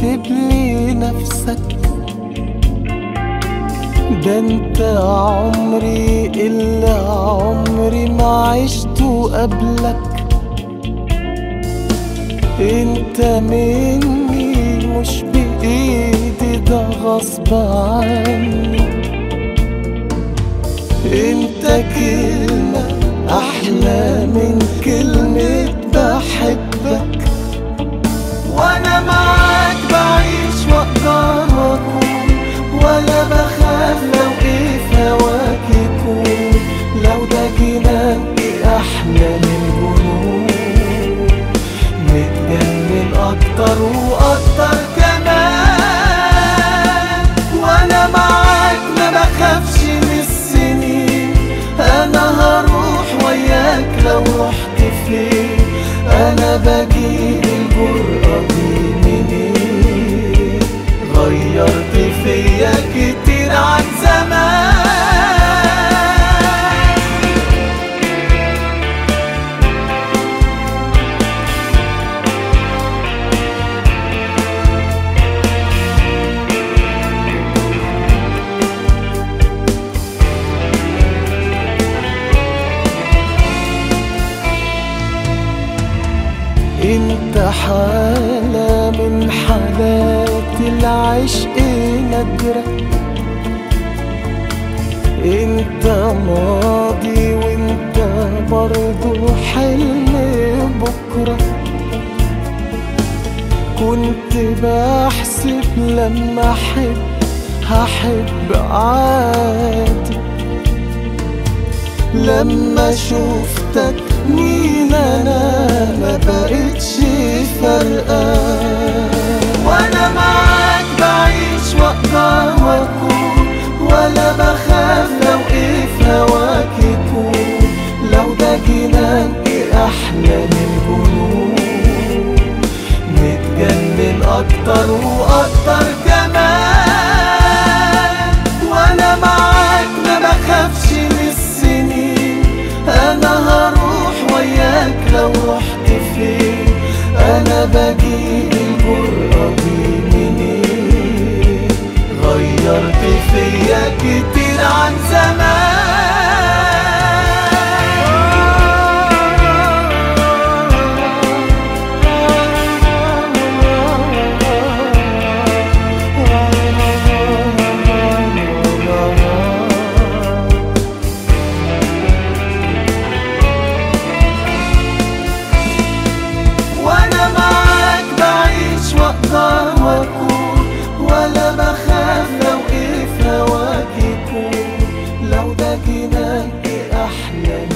سيب لي نفسك ده انت عمري اللي عمري ما عشته قبلك انت مني مش بايدي ده غصب عني انت كلمة احلى من كلمة بحبك وانا معاك بعيش واقدر واكون ولا بخاف لو ايه في هواك يكون لو ده جناني احلى من جنون متجنن اكتر واكتر كمان وانا معاك ما بخافش من السنين انا هروح وياك لو رحت فين انا بجيب الجرأة دي منين غيرت فيا كتير عن زمان انت حالة من حالات العشق نادرة انت ماضي وانت برضو حلم بكرة كنت بحسب لما احب هحب عادي لما شفتك مين انا ما بقتش فارقة وانا معاك بعيش واقدر واكون ولا بخاف لو ايه في هواك يكون لو ده جناني احلى من جنون متجنن اكتر واكتر كمان وانا معاك ما بخافش من السنين انا هروح وياك لو رحت فين انا بجيب الجرأة دي منين غيرت فيا كتير عن زمان وانا معاك بعيش واقدر واكون ولا بخاف لو ايه في هواك يكون لو ده جناني احلى